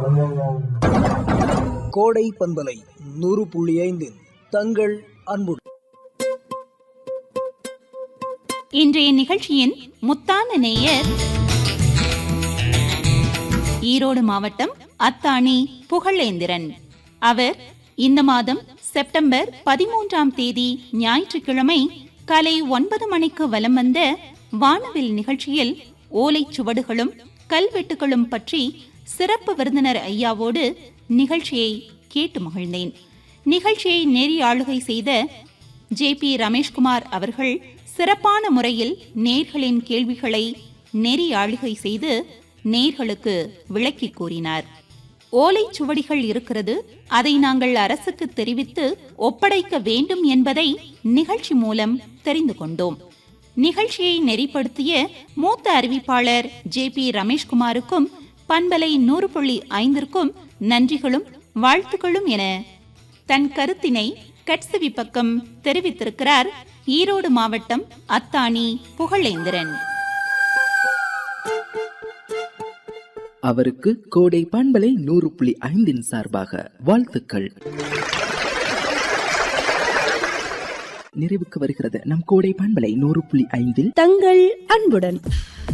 கோடை பண்பலை நூறு புள்ளி ஐந்தில் தங்கள் அன்பு இன்றைய நிகழ்ச்சியின் முத்தான நேயர் ஈரோடு மாவட்டம் அத்தாணி புகழேந்திரன் அவர் இந்த மாதம் செப்டம்பர் பதிமூன்றாம் தேதி ஞாயிற்றுக்கிழமை காலை ஒன்பது மணிக்கு வலம் வந்த வானவில் நிகழ்ச்சியில் ஓலைச் சுவடுகளும் கல்வெட்டுகளும் பற்றி சிறப்பு விருந்தினர் ஐயாவோடு நிகழ்ச்சியை கேட்டு மகிழ்ந்தேன் நிகழ்ச்சியை நெறி ஆளுகை செய்த ஜே பி ரமேஷ்குமார் அவர்கள் சிறப்பான முறையில் நேர்களின் கேள்விகளை நெறி ஆளுகை செய்து நேர்களுக்கு விளக்கி கூறினார் ஓலைச் சுவடிகள் இருக்கிறது அதை நாங்கள் அரசுக்கு தெரிவித்து ஒப்படைக்க வேண்டும் என்பதை நிகழ்ச்சி மூலம் தெரிந்து கொண்டோம் நிகழ்ச்சியை நெறிப்படுத்திய மூத்த அறிவிப்பாளர் ஜே பி ரமேஷ்குமாருக்கும் பண்பலை நூறு புள்ளி ஐந்திற்கும் நன்றிகளும் வாழ்த்துக்களும் என தன் கருத்தினை கட்சவி பக்கம் தெரிவித்திருக்கிறார் ஈரோடு மாவட்டம் அத்தாணி புகழேந்திரன் அவருக்கு கோடை பண்பலை நூறு புள்ளி ஐந்தின் சார்பாக வாழ்த்துக்கள் நிறைவுக்கு வருகிறது நம் கோடை பண்பலை நூறு புள்ளி ஐந்தில் தங்கள் அன்புடன்